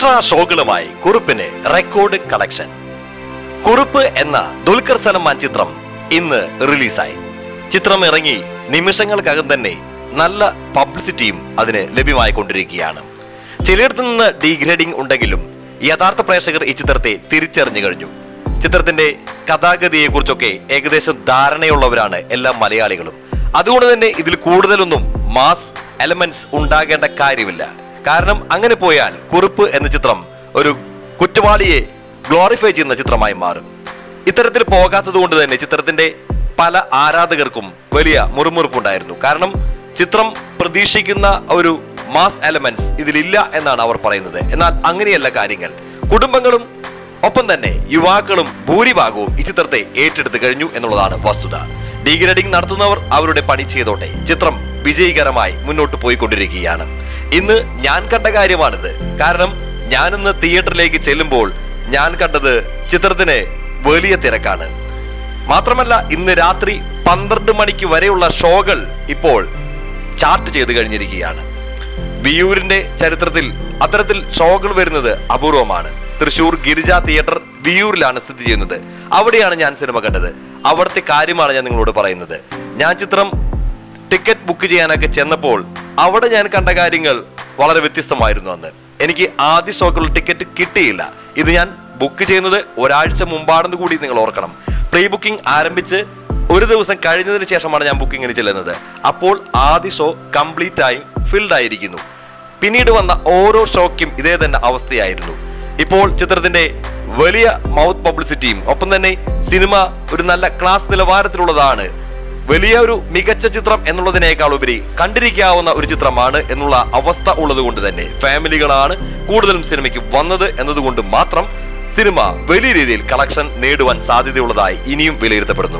extra ഷോകളുമായി കുറുപ്പിന് record collection Kurup എന്ന ദുൽഖർ സൽമാൻ ചിത്രം ഇന്ന് റിലീസായി ചിത്രം ഇറങ്ങി നിമിഷങ്ങൾക്കകം തന്നെ നല്ല പബ്ലിസിറ്റിയും അതിന് ലഭ്യമായിക്കൊണ്ടിരിക്കുകയാണ് ചിലയിടത്തു നിന്ന് ഡീഗ്രേഡിംഗ് ഉണ്ടെങ്കിലും യഥാർത്ഥ പ്രേക്ഷകർ ഈ ചിത്രത്തെ തിരിച്ചറിഞ്ഞു കഴിഞ്ഞു ചിത്രത്തിന്റെ കഥാഗതിയെക്കുറിച്ചൊക്കെ ഏകദേശം ധാരണയുള്ളവരാണ് എല്ലാ മലയാളികളും അതുകൊണ്ട് തന്നെ ഇതിൽ കൂടുതലൊന്നും മാസ് എലമെന്റ്സ് ഉണ്ടാകേണ്ട കാര്യമില്ല കാരണം അങ്ങനെ പോയാൽ കുറിപ്പ് എന്ന ചിത്രം ഒരു കുറ്റവാളിയെ ഗ്ലോറിഫൈ ചെയ്യുന്ന ചിത്രമായി മാറും ഇത്തരത്തിൽ പോകാത്തത് കൊണ്ട് തന്നെ ചിത്രത്തിന്റെ പല ആരാധകർക്കും വലിയ മുറുമുറുപ്പുണ്ടായിരുന്നു കാരണം ചിത്രം പ്രതീക്ഷിക്കുന്ന ഒരു മാസ് എലമെന്റ്സ് ഇതിലില്ല എന്നാണ് അവർ പറയുന്നത് എന്നാൽ അങ്ങനെയല്ല കാര്യങ്ങൾ കുടുംബങ്ങളും ഒപ്പം തന്നെ യുവാക്കളും ഭൂരിഭാഗവും ഈ ചിത്രത്തെ ഏറ്റെടുത്തു കഴിഞ്ഞു എന്നുള്ളതാണ് വസ്തുത ഡീഗ്രേഡിംഗ് നടത്തുന്നവർ അവരുടെ പണി ചെയ്തോട്ടെ ചിത്രം വിജയകരമായി മുന്നോട്ട് പോയിക്കൊണ്ടിരിക്കുകയാണ് ഇന്ന് ഞാൻ കണ്ട കാര്യമാണിത് കാരണം ഞാനിന്ന് തിയേറ്ററിലേക്ക് ചെല്ലുമ്പോൾ ഞാൻ കണ്ടത് ചിത്രത്തിന് വലിയ തിരക്കാണ് മാത്രമല്ല ഇന്ന് രാത്രി പന്ത്രണ്ട് മണിക്ക് വരെയുള്ള ഷോകൾ ഇപ്പോൾ ചാർട്ട് ചെയ്ത് കഴിഞ്ഞിരിക്കുകയാണ് വിയൂരിന്റെ ചരിത്രത്തിൽ അത്തരത്തിൽ ഷോകൾ വരുന്നത് അപൂർവമാണ് തൃശൂർ ഗിരിജ തിയേറ്റർ വിയൂരിലാണ് സ്ഥിതി ചെയ്യുന്നത് അവിടെയാണ് ഞാൻ സിനിമ കണ്ടത് അവിടുത്തെ കാര്യമാണ് ഞാൻ നിങ്ങളോട് പറയുന്നത് ഞാൻ ചിത്രം ടിക്കറ്റ് ബുക്ക് ചെയ്യാനൊക്കെ ചെന്നപ്പോൾ അവിടെ ഞാൻ കണ്ട കാര്യങ്ങൾ വളരെ വ്യത്യസ്തമായിരുന്നു അന്ന് എനിക്ക് ആദ്യ ഷോക്കുള്ള ടിക്കറ്റ് കിട്ടിയില്ല ഇത് ഞാൻ ബുക്ക് ചെയ്യുന്നത് ഒരാഴ്ച മുമ്പാണെന്ന് കൂടി നിങ്ങൾ ഓർക്കണം പ്രീ ബുക്കിംഗ് ആരംഭിച്ച് ഒരു ദിവസം കഴിഞ്ഞതിന് ശേഷമാണ് ഞാൻ ബുക്കിങ്ങിന് ചെല്ലുന്നത് അപ്പോൾ ആദ്യ ഷോ കംപ്ലീറ്റ് ആയി ഫിൽഡ് ആയിരിക്കുന്നു പിന്നീട് വന്ന ഓരോ ഷോയ്ക്കും ഇതേ തന്നെ അവസ്ഥയായിരുന്നു ഇപ്പോൾ ചിത്രത്തിന്റെ വലിയ മൗത്ത് പബ്ലിസിറ്റിയും ഒപ്പം തന്നെ സിനിമ ഒരു നല്ല ക്ലാസ് നിലവാരത്തിലുള്ളതാണ് വലിയ ഒരു മികച്ച ചിത്രം എന്നുള്ളതിനേക്കാൾ ഉപരി കണ്ടിരിക്കാവുന്ന ഒരു ചിത്രമാണ് എന്നുള്ള അവസ്ഥ ഉള്ളത് കൊണ്ട് തന്നെ ഫാമിലികളാണ് കൂടുതലും സിനിമയ്ക്ക് വന്നത് എന്നതുകൊണ്ട് മാത്രം സിനിമ വലിയ രീതിയിൽ കളക്ഷൻ നേടുവാൻ സാധ്യതയുള്ളതായി ഇനിയും വിലയിരുത്തപ്പെടുന്നു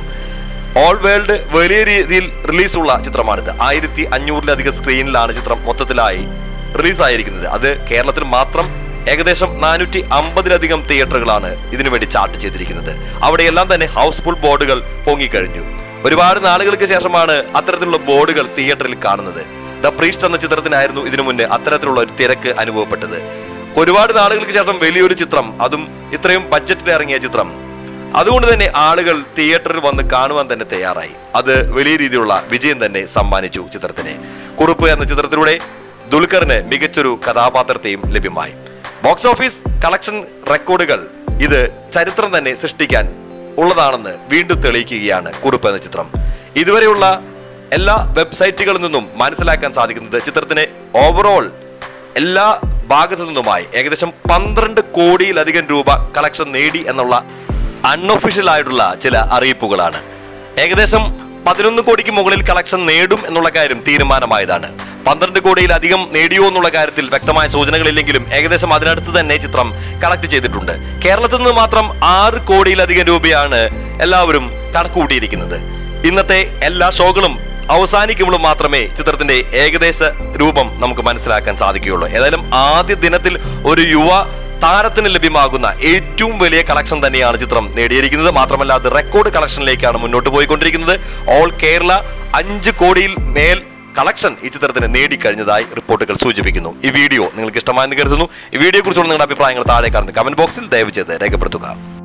ഓൾ വേൾഡ് വലിയ രീതിയിൽ റിലീസുള്ള ചിത്രമാണിത് ആയിരത്തി അഞ്ഞൂറിലധികം സ്ക്രീനിലാണ് ചിത്രം മൊത്തത്തിലായി റിലീസായിരിക്കുന്നത് അത് കേരളത്തിൽ മാത്രം ഏകദേശം നാനൂറ്റി അമ്പതിലധികം തിയേറ്ററുകളാണ് ഇതിനു വേണ്ടി ചാർട്ട് ചെയ്തിരിക്കുന്നത് അവിടെയെല്ലാം തന്നെ ഹൗസ്ഫുൾ ബോർഡുകൾ പൊങ്ങിക്കഴിഞ്ഞു ഒരുപാട് നാളുകൾക്ക് ശേഷമാണ് അത്തരത്തിലുള്ള ബോർഡുകൾ തിയേറ്ററിൽ കാണുന്നത് ദ പ്രീസ്റ്റ് എന്ന ചിത്രത്തിനായിരുന്നു ഇതിനു മുന്നേ അത്തരത്തിലുള്ള ഒരു തിരക്ക് അനുഭവപ്പെട്ടത് ഒരുപാട് നാളുകൾക്ക് ശേഷം വലിയൊരു ചിത്രം അതും ഇത്രയും ബഡ്ജറ്റിൽ ഇറങ്ങിയ ചിത്രം അതുകൊണ്ട് തന്നെ ആളുകൾ തിയേറ്ററിൽ വന്ന് കാണുവാൻ തന്നെ തയ്യാറായി അത് വലിയ രീതിയിലുള്ള വിജയം തന്നെ സമ്മാനിച്ചു ചിത്രത്തിന് കുറുപ്പ് എന്ന ചിത്രത്തിലൂടെ ദുൽഖറിന് മികച്ചൊരു കഥാപാത്രത്തെയും ലഭ്യമായി ബോക്സ് ഓഫീസ് കളക്ഷൻ റെക്കോർഡുകൾ ഇത് ചരിത്രം തന്നെ സൃഷ്ടിക്കാൻ ഉള്ളതാണെന്ന് വീണ്ടും തെളിയിക്കുകയാണ് കുറുപ്പ് എന്ന ചിത്രം ഇതുവരെയുള്ള എല്ലാ വെബ്സൈറ്റുകളിൽ നിന്നും മനസ്സിലാക്കാൻ സാധിക്കുന്നത് ചിത്രത്തിന് ഓവറോൾ എല്ലാ ഭാഗത്തു നിന്നുമായി ഏകദേശം പന്ത്രണ്ട് കോടിയിലധികം രൂപ കളക്ഷൻ നേടി എന്നുള്ള അൺഒഫീഷ്യൽ ആയിട്ടുള്ള ചില അറിയിപ്പുകളാണ് ഏകദേശം പതിനൊന്ന് കോടിക്ക് മുകളിൽ കളക്ഷൻ നേടും എന്നുള്ള കാര്യം തീരുമാനമായതാണ് പന്ത്രണ്ട് കോടിയിലധികം നേടിയോ എന്നുള്ള കാര്യത്തിൽ വ്യക്തമായ സൂചനകളില്ലെങ്കിലും ഏകദേശം അതിനടുത്ത് തന്നെ ചിത്രം കളക്ട് ചെയ്തിട്ടുണ്ട് കേരളത്തിൽ നിന്ന് മാത്രം ആറ് കോടിയിലധികം രൂപയാണ് എല്ലാവരും കണക്കുകൂട്ടിയിരിക്കുന്നത് ഇന്നത്തെ എല്ലാ ഷോകളും അവസാനിക്കുമ്പോൾ മാത്രമേ ചിത്രത്തിന്റെ ഏകദേശ രൂപം നമുക്ക് മനസ്സിലാക്കാൻ സാധിക്കുകയുള്ളൂ ഏതായാലും ആദ്യ ദിനത്തിൽ ഒരു യുവ താരത്തിന് ലഭ്യമാകുന്ന ഏറ്റവും വലിയ കളക്ഷൻ തന്നെയാണ് ചിത്രം നേടിയിരിക്കുന്നത് മാത്രമല്ല അത് റെക്കോർഡ് കളക്ഷനിലേക്കാണ് മുന്നോട്ട് പോയിക്കൊണ്ടിരിക്കുന്നത് ഓൾ കേരള അഞ്ച് കോടിയിൽ മേൽ കളക്ഷൻ ഈ ചിത്രത്തിന് നേടിക്കഴിഞ്ഞതായി റിപ്പോർട്ടുകൾ സൂചിപ്പിക്കുന്നു ഈ വീഡിയോ നിങ്ങൾക്ക് ഇഷ്ടമായെന്ന് കരുതുന്നു ഈ വീഡിയോ കുറിച്ചുള്ള നിങ്ങളുടെ അഭിപ്രായങ്ങൾ താഴെ കാണുന്ന കമന്റ് ബോക്സിൽ ദയവ് ചെയ്ത് രേഖപ്പെടുത്തുക